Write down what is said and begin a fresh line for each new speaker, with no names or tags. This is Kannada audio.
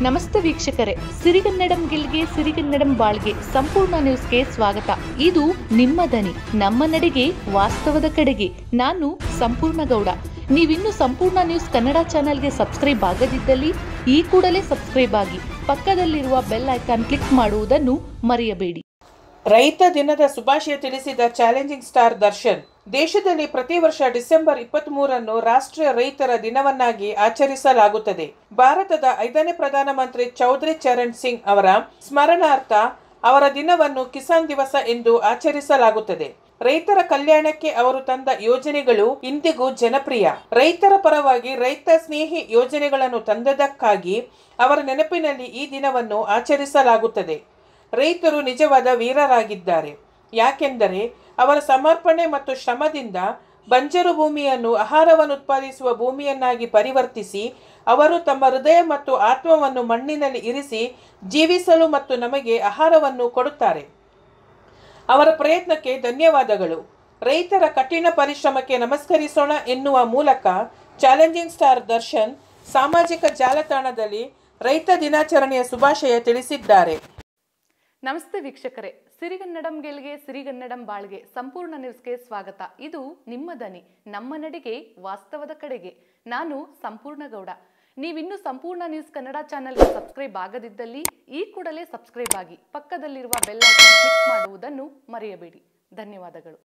ನಮಸ್ತೆ ವೀಕ್ಷಕರೇ ಸಿರಿಗನ್ನಡಂ ಗೆಲ್ಗೆ ಸಿರಿಗನ್ನಡಂ ಬಾಳ್ಗೆ ಸಂಪೂರ್ಣ ನ್ಯೂಸ್ಗೆ ಸ್ವಾಗತ ಇದು ನಿಮ್ಮ ದನಿ ನಮ್ಮ ನಡೆಗೆ ವಾಸ್ತವದ ಕಡೆಗೆ ನಾನು ಸಂಪೂರ್ಣ ಗೌಡ ನೀವಿನ್ನು ಸಂಪೂರ್ಣ ನ್ಯೂಸ್ ಕನ್ನಡ ಚಾನೆಲ್ಗೆ ಸಬ್ಸ್ಕ್ರೈಬ್ ಆಗದಿದ್ದಲ್ಲಿ ಈ ಕೂಡಲೇ ಸಬ್ಸ್ಕ್ರೈಬ್ ಆಗಿ ಪಕ್ಕದಲ್ಲಿರುವ ಬೆಲ್ ಐಕಾನ್ ಕ್ಲಿಕ್ ಮಾಡುವುದನ್ನು ಮರೆಯಬೇಡಿ
ರೈತ ದಿನದ ಶುಭಾಶಯ ತಿಳಿಸಿದ ಚಾಲೆಂಜಿಂಗ್ ಸ್ಟಾರ್ ದರ್ಶನ್ ದೇಶದಲ್ಲಿ ಪ್ರತಿ ವರ್ಷ ಡಿಸೆಂಬರ್ ಇಪ್ಪತ್ತ್ ಮೂರನ್ನು ರಾಷ್ಟ್ರೀಯ ರೈತರ ದಿನವನ್ನಾಗಿ ಆಚರಿಸಲಾಗುತ್ತದೆ ಭಾರತದ ಐದನೇ ಪ್ರಧಾನಮಂತ್ರಿ ಚೌಧರಿ ಚರಣ್ ಸಿಂಗ್ ಅವರ ಸ್ಮರಣಾರ್ಥ ಅವರ ದಿನವನ್ನು ಕಿಸಾನ್ ದಿವಸ ಎಂದು ಆಚರಿಸಲಾಗುತ್ತದೆ ರೈತರ ಕಲ್ಯಾಣಕ್ಕೆ ಅವರು ತಂದ ಯೋಜನೆಗಳು ಇಂದಿಗೂ ಜನಪ್ರಿಯ ರೈತರ ಪರವಾಗಿ ರೈತ ಸ್ನೇಹಿ ಯೋಜನೆಗಳನ್ನು ತಂದದಕ್ಕಾಗಿ ಅವರ ನೆನಪಿನಲ್ಲಿ ಈ ದಿನವನ್ನು ಆಚರಿಸಲಾಗುತ್ತದೆ ರೈತರು ನಿಜವಾದ ವೀರರಾಗಿದ್ದಾರೆ ಯಾಕೆಂದರೆ ಅವರ ಸಮರ್ಪಣೆ ಮತ್ತು ಶ್ರಮದಿಂದ ಬಂಜರು ಭೂಮಿಯನ್ನು ಆಹಾರವನ್ನು ಉತ್ಪಾದಿಸುವ ಭೂಮಿಯನ್ನಾಗಿ ಪರಿವರ್ತಿಸಿ ಅವರು ತಮ್ಮ ಹೃದಯ ಮತ್ತು ಆತ್ಮವನ್ನು ಮಣ್ಣಿನಲ್ಲಿ ಇರಿಸಿ ಜೀವಿಸಲು ಮತ್ತು ನಮಗೆ ಆಹಾರವನ್ನು ಕೊಡುತ್ತಾರೆ ಅವರ ಪ್ರಯತ್ನಕ್ಕೆ ಧನ್ಯವಾದಗಳು ರೈತರ ಕಠಿಣ ಪರಿಶ್ರಮಕ್ಕೆ ನಮಸ್ಕರಿಸೋಣ ಎನ್ನುವ ಮೂಲಕ ಚಾಲೆಂಜಿಂಗ್ ಸ್ಟಾರ್ ದರ್ಶನ್ ಸಾಮಾಜಿಕ ಜಾಲತಾಣದಲ್ಲಿ ರೈತ ದಿನಾಚರಣೆಯ ಶುಭಾಶಯ ತಿಳಿಸಿದ್ದಾರೆ
ನಮಸ್ತೆ ವೀಕ್ಷಕರೇ ಸಿರಿಗನ್ನಡಂ ಗೆಲ್ಗೆ ಸಿರಿಗನ್ನಡಂ ಬಾಳ್ಗೆ ಸಂಪೂರ್ಣ ನ್ಯೂಸ್ಗೆ ಸ್ವಾಗತ ಇದು ನಿಮ್ಮ ದನಿ ನಮ್ಮ ನಡೆಗೆ ವಾಸ್ತವದ ಕಡೆಗೆ ನಾನು ಸಂಪೂರ್ಣ ಗೌಡ ನೀವಿನ್ನೂ ಸಂಪೂರ್ಣ ನ್ಯೂಸ್ ಕನ್ನಡ ಚಾನೆಲ್ಗೆ ಸಬ್ಸ್ಕ್ರೈಬ್ ಆಗದಿದ್ದಲ್ಲಿ ಈ ಕೂಡಲೇ ಸಬ್ಸ್ಕ್ರೈಬ್ ಆಗಿ ಪಕ್ಕದಲ್ಲಿರುವ ಬೆಲ್ ಐಕಾನ್ ಕ್ಲಿಕ್ ಮಾಡುವುದನ್ನು ಮರೆಯಬೇಡಿ ಧನ್ಯವಾದಗಳು